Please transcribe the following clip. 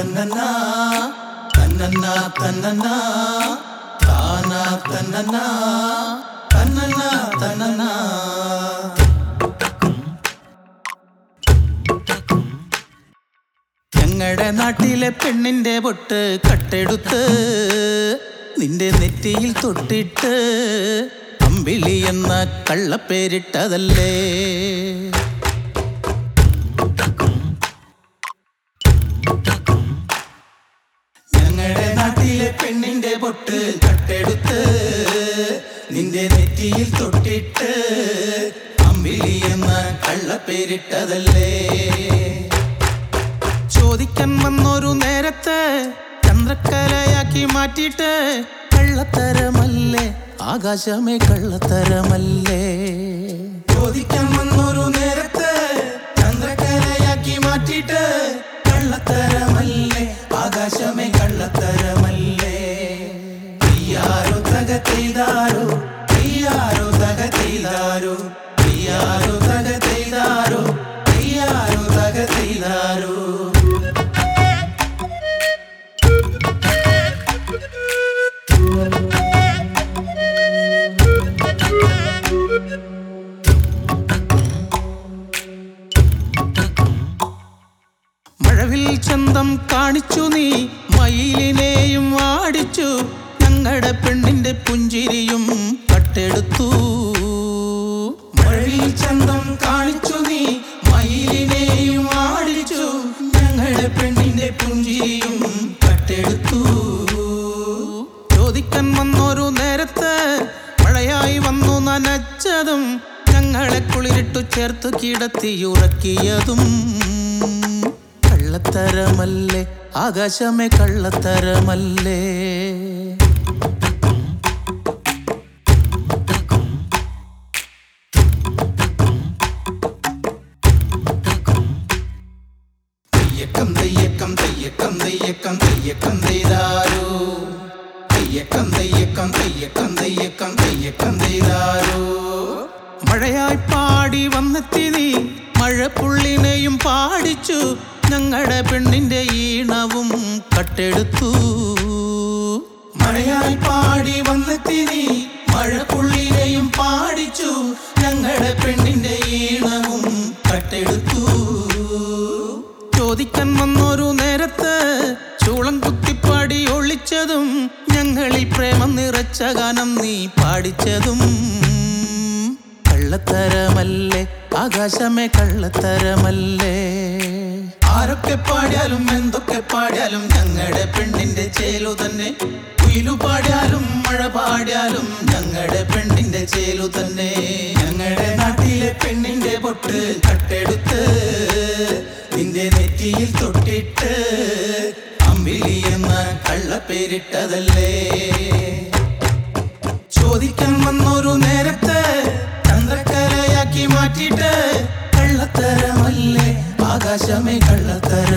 തന്നനാ തന്നനാ തന്നനാ താനാ തന്നനാ തന്നനാ തന്നനാ ഞങ്ങളുടെ നാട്ടിലെ പെണ്ണിന്റെ പൊട്ട് കട്ടെടുത്ത് നിന്റെ നെറ്റിയിൽ തൊട്ടിട്ട് അമ്പിളി എന്ന കള്ളപ്പേരിട്ടതല്ലേ ഞങ്ങളുടെ നാട്ടിലെ പെണ്ണിന്റെ പൊട്ട് കട്ടെടുത്ത് നിന്റെ നെറ്റിയിൽ തൊട്ടിട്ട് അമ്പിളി എന്ന കള്ളപ്പേരിട്ടതല്ലേ ചോദിക്കാൻ വന്നൊരു നേരത്തെ ചന്ദ്രക്കലയാക്കി മാറ്റിയിട്ട് കള്ളത്തരമല്ലേ ആകാശമേ കള്ളത്തരമല്ലേ ചോദിക്കാൻ വന്നൊരു നേരത്തെ ചന്ദ്രക്കലയാക്കി മാറ്റിയിട്ട് കള്ളത്തരമല്ലേ ആകാശമേ കള്ളത്തരമല്ലേ അയ്യാരോ തക ചെയ്താരോ അയ്യാരോ തക ചെയ്താരോ അയ്യാരോ തക ചെയ്താരോ അയ്യാരോ തക ചെയ്താരോ മഴവിൽ ചന്തം കാണിച്ചു നീ മയിലിനെയും ആടിച്ചു ഞങ്ങളുടെ പെണ്ണിന്റെ പുഞ്ചിരിയും കട്ടെടുത്തു മഴവിൽ ചന്തം കാണിച്ചു നീ മയിലിനെയും ആടിച്ചു ഞങ്ങളുടെ പെണ്ണിന്റെ പുഞ്ചിരിയും കട്ടെടുത്തു ചോദിക്കാൻ വന്നൊരു നേരത്ത് മഴയായി വന്നു നനച്ചതും ഞങ്ങളെ കുളിരിട്ടു ചേർത്തു കിടത്തിയുറക്കിയതും കള്ളത്തരമല്ലേ ആകാശമേ കള്ളത്തരമല്ലേ തെയ്യക്കം തെയ്യക്കം തെയ്യക്കം തെയ്യക്കം തെയ്യക്കം തെയ്താരോ തെയ്യക്കം തെയ്യക്കം തെയ്യക്കം തെയ്യക്കം തെയ്യക്കം തെയ്താരോ മഴയായി പാടി വന്നെത്തി നീ മഴപ്പുള്ളിനെയും പാടിച്ചു ഞങ്ങളുടെ പെണ്ണിന്റെ ഈണവും കട്ടെടുത്തു മഴയായി പാടി വന്നെത്തി നീ മഴപ്പുള്ളിനെയും പാടിച്ചു ഞങ്ങളുടെ പെണ്ണിന്റെ ഈണവും കട്ടെടുത്തു ചോദിക്കാൻ വന്നൊരു നേരത്ത് ചൂളം കുത്തിപ്പാടി ഒളിച്ചതും ഞങ്ങളിൽ പ്രേമം നിറച്ച ഗാനം നീ പാടിച്ചതും കള്ളത്തരമല്ലേ ആകാശമേ കള്ളത്തരമല്ലേ ആരൊക്കെ പാടിയാലും എന്തൊക്കെ പാടിയാലും ഞങ്ങളുടെ പെണ്ണിന്റെ ചേലു തന്നെ കുയിലു പാടിയാലും മഴ പാടിയാലും ഞങ്ങളുടെ പെണ്ണിന്റെ ചേലു തന്നെ ഞങ്ങളുടെ നാട്ടിലെ പെണ്ണിന്റെ പൊട്ട് കട്ടെടുത്ത് നിന്റെ നെറ്റിയിൽ തൊട്ടിട്ട് അമ്പിളി എന്ന കള്ളപ്പേരിട്ടതല്ലേ ചോദിക്കാൻ വന്നൊരു നേരത്തെ ചന്ദ്രക്കലയാക്കി മാറ്റിയിട്ട് കള്ളത്തരമല്ലേ ആകാശമേ കള്ളത്തരം